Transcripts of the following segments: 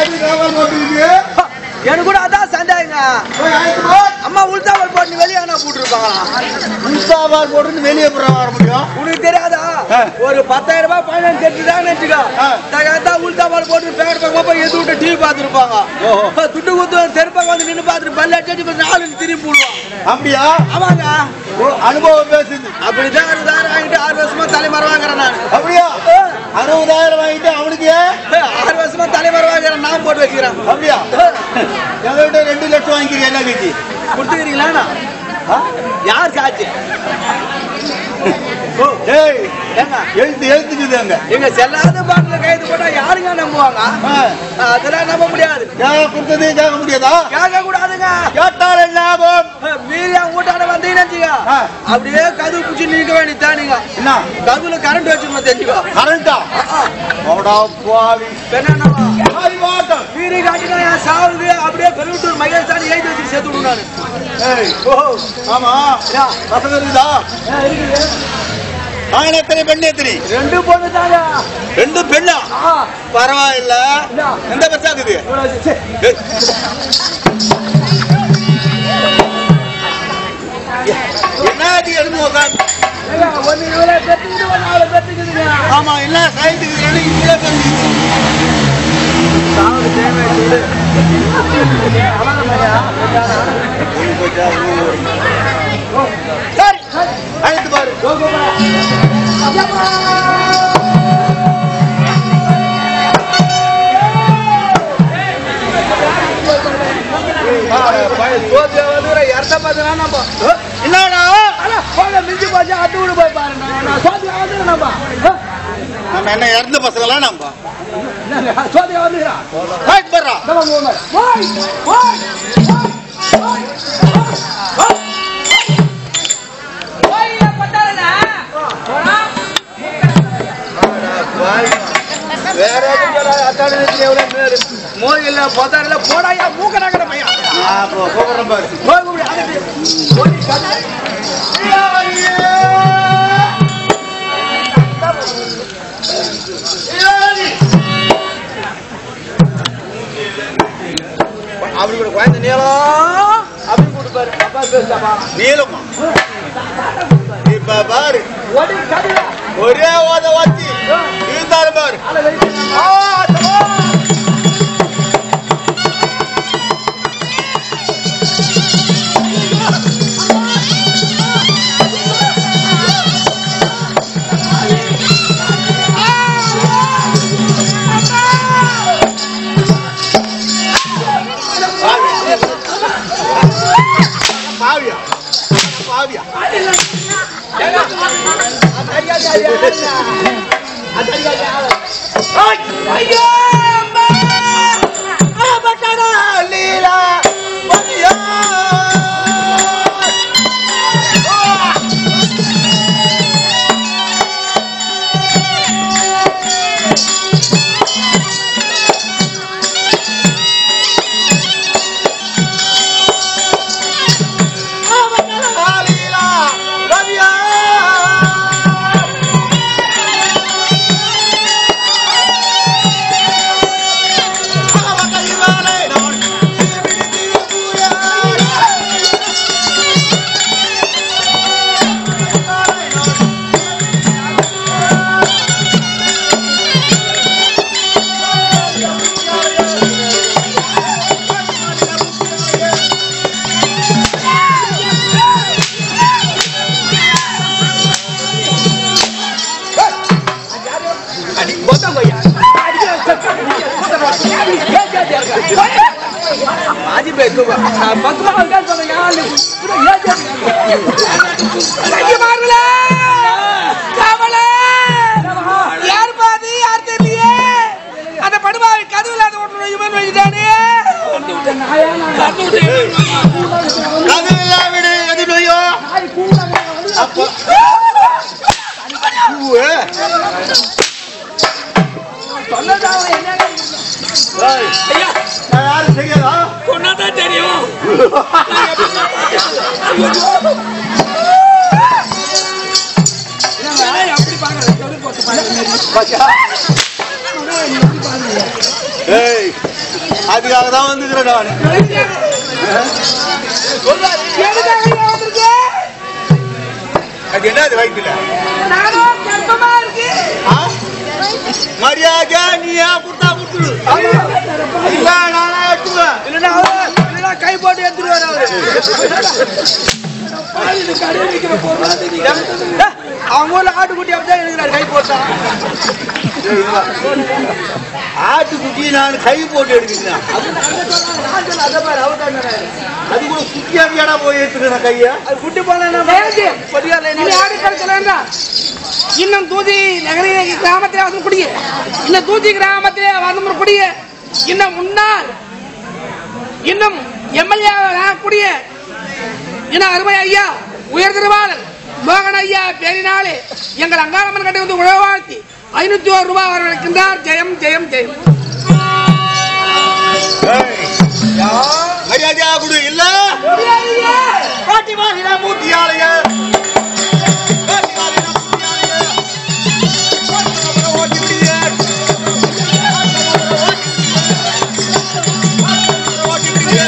கட்டி வியாபாரம் போட்டுருக்கு எனக்கு கூட அதான் சந்தேகங்க போய் ஆயிரத்து போ அம்மா உள்தாவல் போட்டு வெளியே ஆனா போட்டுருப்பாங்களா முஸ்தாபால் போட்டு வெளியே போற வர முடியும் உனக்கு தெரியாதா ஆ. ஒரு பத்தாயிரம் ரூபாய் பதினஞ்சு தெரிஞ்சுதான் நினைச்சுக்கோ ஆ. தகத்தா உள்தாவல் போட்டு பேக்கெட் பக்கமா போய் எது விட்டு டிவி பார்த்துருப்பாங்க ஓஹோ. துட்டு குத்து தெருப்பாங்க வந்து நின்று பார்த்துட்டு பல்ல அடிச்சு இப்ப நாலு திரும்பி போடுவான் அப்படியா ஆமாங்க ஓ, அனுபவம் பேசுது அப்படிதான் அறுபதாயிரம் வாங்கிட்டு ஆறு வருஷமா தலைமறை வாங்குறேன் நான் அப்படியா அறுபதாயிரம் வாங்கிட்டு அவனுக்கு ஏன் ஆறு வருஷமா தலைமறை வாங்குறேன் நான் போட்டு வச்சுக்கிறேன் அப்படியா எங்ககிட்ட ரெண்டு லட்சம் வாங்கிக்கிறீங்க என்ன கட்சி கொடுத்துக்கிறீங்களா யார் சாட்சி டேய் ஏங்க எழுத்து எழுத்துக்குது அங்க எங்க செல்லாத பாட்டுல கைது போட்டா யாருங்க நம்புவாங்க ஆ. அதெல்லாம் நம்ப முடியாது கேட்க கொடுத்ததே கேட்க முடியாதா கேட்க கூடாதுங்க கேட்டால் என்ன ஆகும் மீறி அவங்க வீட்டான வந்தீங்கன்னு வச்சுக்கோ. ஆ. அப்படியே கதவு பிடிச்சி நிற்க வேண்டியதுதான் நீங்க என்ன கதுல கரண்ட் வச்சுக்கணும் தெரிஞ்சுக்கோ கரண்டா அவடா பாவி என்னன்னா பாவி வாட்டம் மீறி காட்டினா என் சாவுது அப்படியே பெருவிட்டூர் மகேஷ் எழுதி வச்சு சேர்த்து விடு நானு ஏய் ஓ ஆமா பசங்க இருக்குதா ஆண் எத்தனை பெண் எத்தனை ரெண்டு பொண்ணு தாங்க ரெண்டு பெண்ணா பரவாயில்ல எந்த பச்சாக்குது என்ன அது எழுந்து உட்காந்து ஒன்னு இவ்வளவு பெற்றுக்குது ஒரு நாலு பெற்றுக்குதுங்க ஆமா என்ன சயின்ஸுக்கு ரெண்டு இவ்வளோ தெரிஞ்சு சாவுக்கு தேவை சொல்லு சரி அழைத்து பாரு சோத்திய வந்து ஒரு இரத்த பார்த்தா நம்ம என்னடா அட, போங்க, மிஞ்சி போச்சு அத்து விடு போய் பாருங்க நான் சோத்திய வந்து நம்ம நம்ம என்ன இறந்த பசங்களாம் நம்ம சோத்திய வந்துக்கிறான் ஆயிட்டு பாடுறா நம்ம மூணு போய் போய் போய் வேற எதுவும் அத்தாடி எவ்வளவு பேரு மோயில பொதாரில போடாயா மூக்க நகர பையன் நான் கூப்பிடுறேன் பாரு போய் கூப்பிடு அகத்தி போய் கண்ணு அப்படி கூட குழந்தை நீளம் அப்படி கொடுப்பாரு அப்பா பேசுப்பா நீளமா இப்ப பாரு ஓடி கதிரா ஒரே ஓத வச்சு இருந்தாலும் பாரு அல வெயிட் ஆ, தவா. பாவியா பாவியா ஐயோ அம்மா ஆபட்டடா லீலா பாவியா லீலா ரவியா அடி மொத்தம் கொய்யா மாஜி பேக்கு பக்கமா இருக்கா சொன்னீங்க மாறுல யார் பாதி யார் தெரியலையே அந்த படுபாவி கதவுல அந்த ஒன்று இவன் வச்சுட்டானே கதவில்லா விடு எது நோயோ அப்போ பூவு. ஏய், நான் யாரும் செய்யலா பாத்தியா? ஏய் அதுக்காக தான் வந்துக்கிறேன் நான் எதுக்காக இங்க வந்திருக்க? அது என்ன அது வயிற்றுல நானும் கர்ப்பமா இருக்கு. மரியாதை நீ ஏன் கொடுத்தா கொடுத்துடு இல்ல நானே எடுத்துவேன் இல்லைன்னா அவரு- இல்லைன்னா கை போட்டு எடுத்துருவாரு அவரு. பாருங்க, கடையில விக்கிற பொருளா தெரியுது. ஏய், அவங்க ஊர்ல ஆட்டுக்குட்டி அப்படிதான் எழுதுறாரு கை போட்டா ஆட்டுக்குட்டி நான் கை போட்டு எடுக்கிறேன் அது கூட குட்டியாவியாடா போய் எடுத்துக்கிறேன் கையா அது குட்டி போனா என்ன இது ஆடு கடைசில என்ன? இன்னும் தூதி நகரி கிராமத்திலே வந்து குடிய இன்னும் தூதி கிராமத்திலே வந்து குடிய இன்னும் முன்னாள் இன்னும் எம்எல்ஏ கூடிய இன்னும் அருமை ஐயா உயர் திருவாளர் மோகன் ஐயா பேரினாலே எங்கள் அங்காளம்மன் கட்டை வந்து உழவாழ்த்தி ஐநூத்தி ஒரு ரூபாய் வரவேற்கின்றார் ஜெயம் ஜெயம் ஜெயம் மரியாதையா கொடு இல்ல பாட்டி வாங்கினா மூட்டியாளைய பாட்டி வாங்கினா மூட்டியாளைய ஓட்டி விடிய ஓட்டி விடிய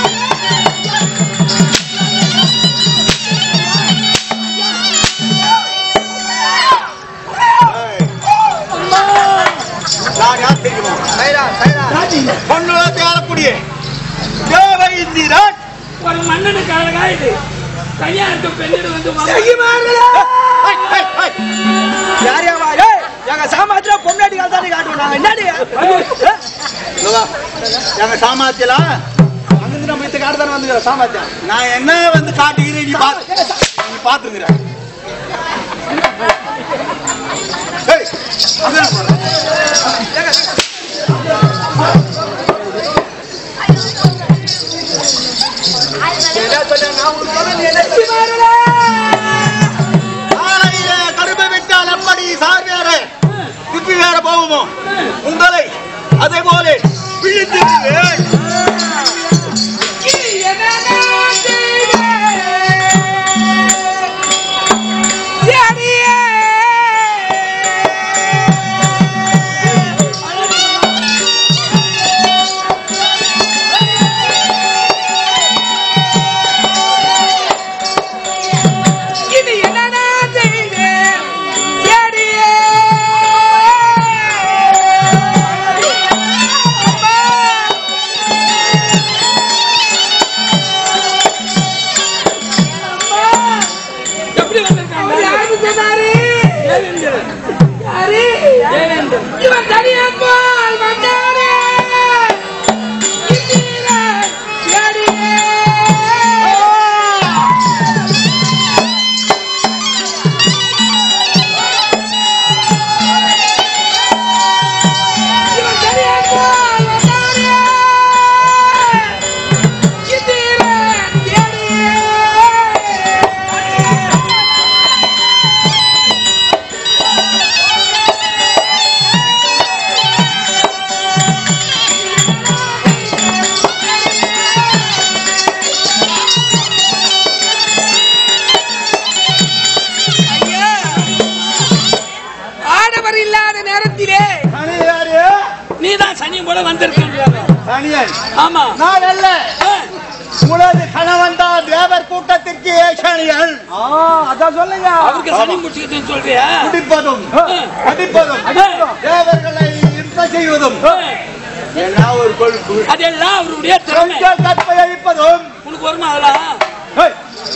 நான் யார் தெரியுமா பொண்ணுலத்தை ஆளக்கூடிய தேவ இந்திரன் ஒரு மன்னனுக்காக இது கல்யாணத்து பெண்ணிடு வந்து எங்க சாமாத்திர பொம்னாடி காலத்தாடி காட்டுவோம் நாங்க என்னடி இல்லவா? எங்க சாமாத்தியல அங்கிருந்து நம்ம இந்த காடு தானே வந்துக்கிறோம் சாமாத்தியம் நான் என்ன வந்து காட்டுகிறேன் நீ பாத்து நீ பாத்துங்கிற ஏய், அங்கதான் போறேன். ஆலையிலே கரும்பு விட்டால் எப்படி சார் வேற குப்பி வேற போகுமோ உங்களை அதே போல விழித்து இனி என்னடா செய்வேன் ஏடியே எப்படி வந்திருக்காங்க யாரு சொன்னாரு தேவேந்திரன் யாரு தேவேந்திரன் இவன் தனியம்மாள் வந்தாரே இந்திரன் ஏடியே இவன் தனியம்மாள் வந்தாரே இந்திரன் ஏடியே ஐயா ஆடவர் இல்லாத நேரத்திலே சனி யாரு நீதான் சனி கூட வந்திருக்கின்றாங்க சனியன் ஆமா நான் அல்ல ஆ, உனது கணவன் தான் தேவர் கூட்டத்திற்கு ஏசானியன் அதான் சொல்லுங்க அவருக்கு சனி முடிச்சுக்கிட்டுன்னு சொல்றியா குடிப்பதும் அடிப்பதும் ஆ, தேவர்களை இருக்க செய்வதும் ஆ, என்ன ஒரு கொழுப்பு அதெல்லாம் அவருடைய திறமை கொஞ்சம் கற்பை அழிப்பதும் உனக்கு வருமா அதெல்லாம் ஏய்,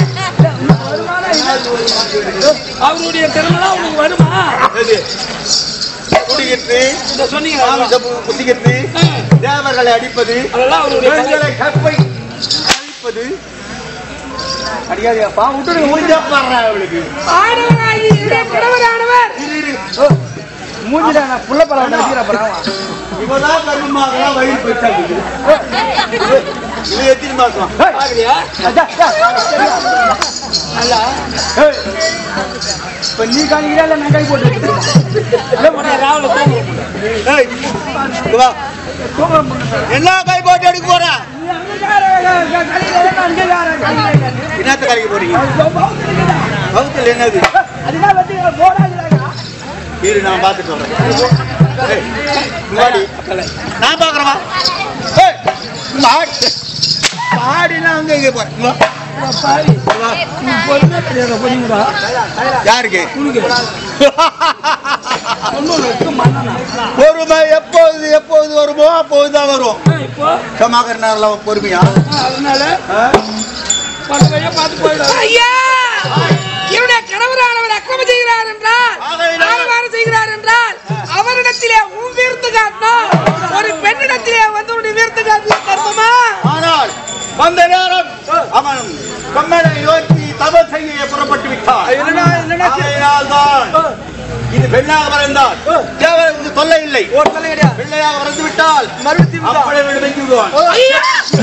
அவருடைய திறமைலாம் உனக்கு வருமா எது? குடிக்கிட்டு இந்த சொன்னீங்க மாமிசம் குடிக்கிட்டு தேவர்களை அடிப்பது அதெல்லாம் அவருடைய கலை. பெண்களை கற்பை அழிப்பது அடிக்காதியா பா விட்டுடுங்க முடிஞ்சா பாடுறேன் அவளுக்கு ஆடவராகி இங்கே கணவரானவர் மூஞ்சிடா நான் புள்ள பழம் நடிக்கிறேன் இவதான் கருமாகலாம் வயிறு போயிட்டாங்க இது எத்தனை மாசம் பாக்குறியா இப்ப நீ காணிக்கிறா நான் கை போட்டு ராவல தூங்கு ஏய், இங்க வா. என்ன கை போட்டு எடுக்க போற என்னத்த கலைக்க போறீங்க வகுத்துல என்னது இரு நான் பார்த்துட்டு வரேன் ஏய், முன்னாடி நான் பாக்குறவா ஏய், இங்க ஆடு. ஆடினா அங்க இங்க போறேன் இங்க வா. பாவி நீ பொறுமையா கிடையாது பொண்ணுங்கடா யாருக்கு உனக்கு ஒன்றும் வெக்க மன்னனா பொறுமை எப்போது எப்போது வருமோ அப்போது தான் வரும் ஆ, இப்போ சமாகர் நேரம் பொறுமையா ஆ, அதனால ஆ? பல வழியா பார்த்து போயிடும் ஐயா இவனுடைய கணவரானவர் அக்கிரமம் செய்கிறார் என்றால் ஆகையினால் ஆரவாரம் செய்கிறார் என்றால் அவரிடத்திலே உன் வீர்த்து காட்டணும் ஒரு பெண்ணிடத்திலே வந்து உன்னுடைய வீர்த்து காட்டலாம் கர்மமா ஆனால் வந்த நேரம் அவன் கம்மனை நோக்கி தவம் செய்ய புறப்பட்டு விட்டான் ஆகையினால் தான் இது பெண்ணாக வரைந்தால் தேவனுக்கு தொல்லை இல்லை பிள்ளையாக வரைந்து விட்டால் அப்படியே விடுவித்து விடுவான் ஐயா!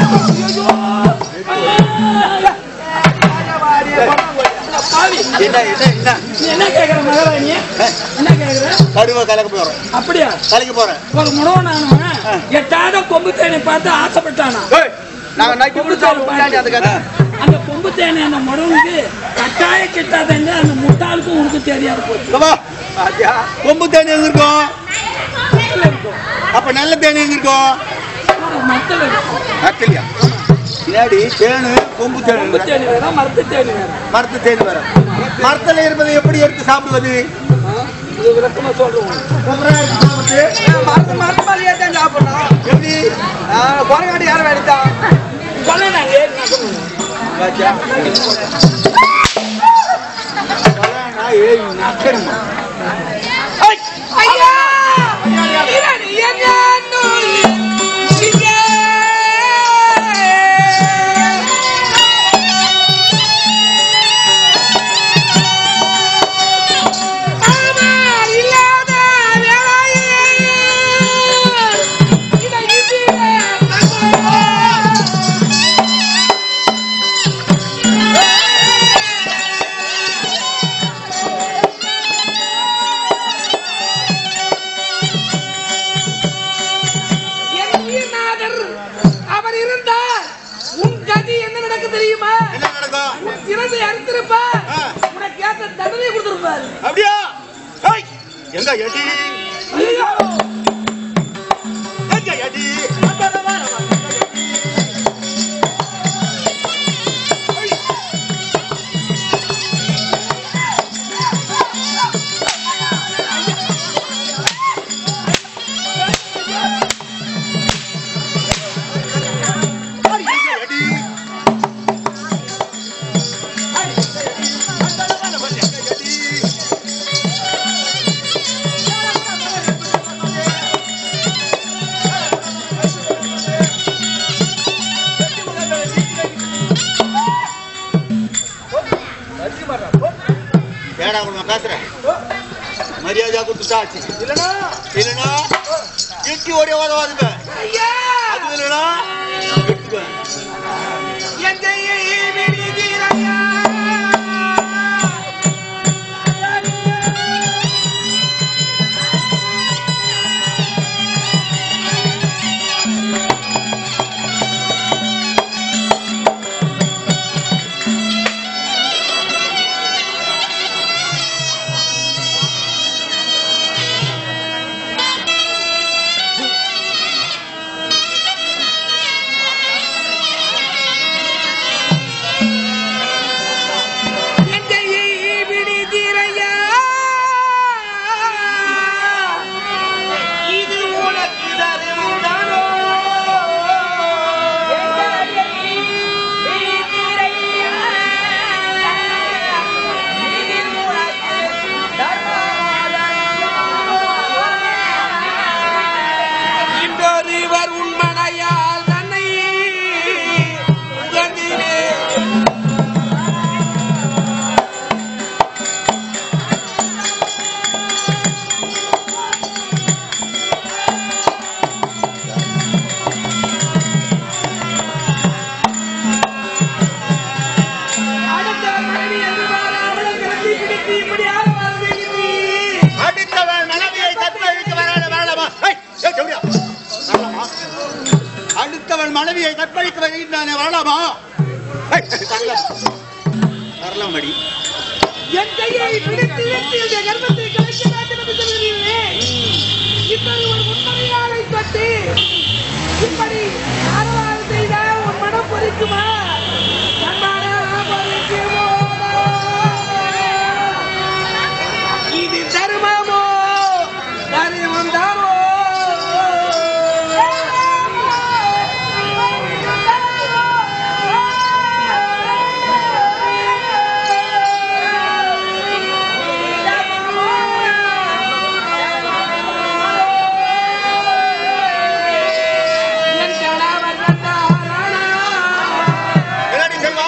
பாவி என்ன என்ன என்ன நீ என்ன கேக்குற மகாராணி என்ன கேக்குற கருவ கலக்க போறேன் அப்படியா கலைக்க போறேன் ஒரு முடவனானவன் எட்டாத கொம்பு தேனை பார்த்து ஆசைப்பட்டானா நாங்க நக்கி கொம்பு தேனை பார்த்து அந்த கொம்பு தேனை அந்த முடவனுக்கு கட்டாய கிட்டாதங்க அந்த முட்டாளுக்கும் உனக்கு தெரியாது போச்சு கொம்பு தேனி எங்க இருக்கும் மரத்துல இருக்கும் அப்ப நல்ல தேனி எங்க இருக்கும் ஒரு மரத்துல இருக்கும் நக்கலியா பின்னாடி தேனு கொம்பு கொம்பு தேனு தேனி வேற மரத்து தேனி வேற மரத்து தேனு வேற மரத்துல இருப்பதை எப்படி எடுத்து சாப்பிடுவது ஆ, இது விளக்கமா சொல்றேன் உனக்கு. கொம்பரா எடுத்து சாப்பிட்டு எப்படி சொல்ல நான் ஏறி நகரணும். நான் ஏறி நக்கணுமா? ஐயா! இரண்டு எண்ணூறு இங்கே. ஆனால் இல்லாத வேளையில் இதை இதிலே தங்குவோம். என் உயிர்நாதர் அவர் இருந்தால் உன் கதி என்ன நடக்க தெரியுமா என்ன நடக்கும் உன் சிறந்தை அறுத்திருப்பார் ஆ. உனக்கு ஏற்ற தண்டனை கொடுத்திருப்பார் அப்படியா ஏய், எங்க எடி ஐயோ! எங்க எடி எடி ஏடா உங்க பேசுறேன் மரியாதையா கொடுத்துட்டாச்சு இல்லனா இல்லனா எட்டி ஓடி ஓடவாதுங்க ஐயா! அது இல்லனா எடுத்துக்குவேன் என் கையை விடுதீரையா! என் கையை விடுதீரையா! இது உனக்கு தருணோ இன்றொருவர் உண்மனையால் தன்னை உகந்தினே அடுத்த மனைவி என்று அவளை கட்டி பிடித்து இப்படியாக வாழ்ந்துகிறீர் அடுத்தவன் மனைவியை கற்பழிக்க வராத வரலாமா ஏய், ஏய், ஜவுளியா. வரலாமா? அடுத்தவன் மனைவியை கற்பழிக்க வருகின்றானே வரலாமா ஏய், வரலாம். வரலாம் மடி என் கையை பிடித்து வைத்து இந்த கர்ப்பத்தை கலைக்க வேண்டும் என்று சொல்கிறீர்களே இன்னொரு ஒரு உண்மையாளை கட்டி இப்படி ஆரவாரம் செய்தால் உன் மனம் பொறிக்குமா கண்ணான பொறிக்குமோ இது தருமமோ தருமம் தானோ என் கணவர் கண்டாரானா என்னடி செல்வா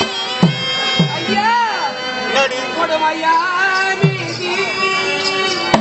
ஐயா என்னடி கொடுமையா நீதி